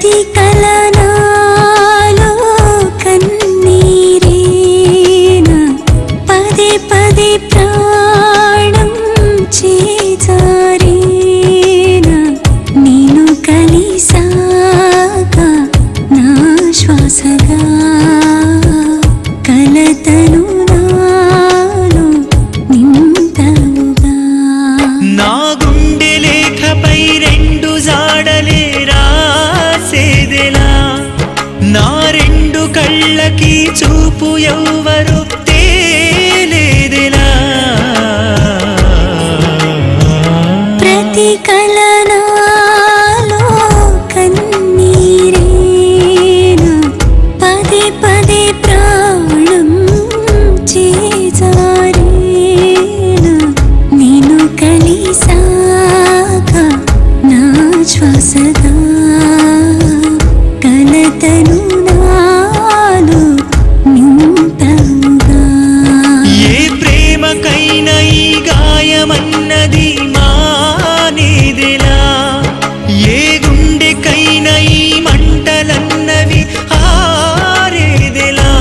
ప్రతి కలనాలో కన్నీరేనా పదే పదే ప్రాణం చేజారేనా నేను కలిసాక నా శ్వాసగా కలతను నాలో నింతవుగా నా గుండె లేఖపై రెండు జాడలే రాసేదెలా నా రెండు కళ్ళకి చూపు ఎవ్వరు తేలేదెలా ప్రతి కలనాలో కన్నీరేనా పదే పదే ప్రాణం చేజారేనా నేను కలిసాక నా శ్వాసగా కలతను నాలో నింపవుగా ఏ ప్రేమకైనా ఈ గాయమన్నది మానేదిలా ఏ గుండెకైనా ఈ మంటలన్నవి ఆరేదిలా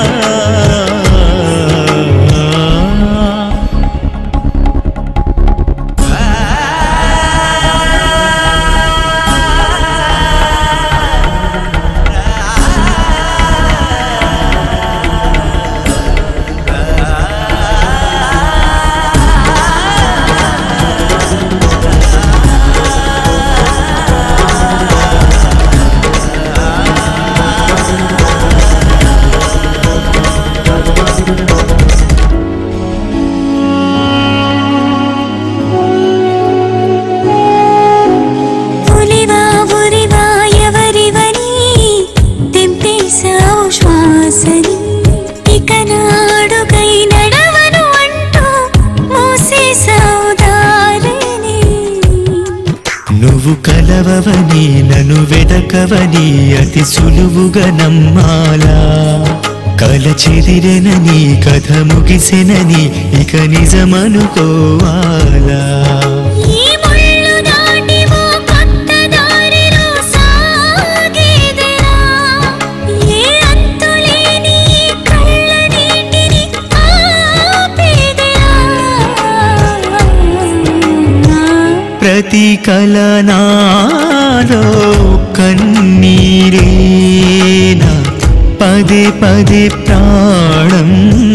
పులివా ఉరివా ఎవరివని తెంపేశావు శ్వాసని ఇక నాడుకై నడవను అంటూ మూసేశావు దారిని నువ్వు కలవవని నన్ను వెదకవని అతి సులువుగా నమ్మాలా కల చెదిరెనని కథ ముగిసెనని ఇక నిజమనుకోవాలా ఈ ముళ్ళు దాటి ఓ కొత్త దారిలో సాగేదెలా ఏ అంతులేని ఈ కళ్ళ నీటిని ఆపేదెలా ప్రతి కలనాలో కన్నీరేనా పదే పదే ప్రాణం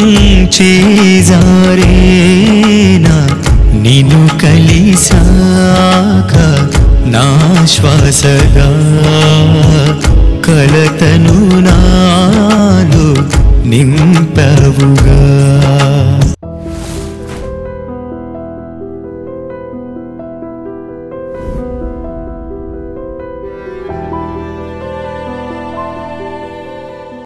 చేజారేనా నిన్ను కలిసాక నా శ్వాసగా కలతను నాలో నింపవుగా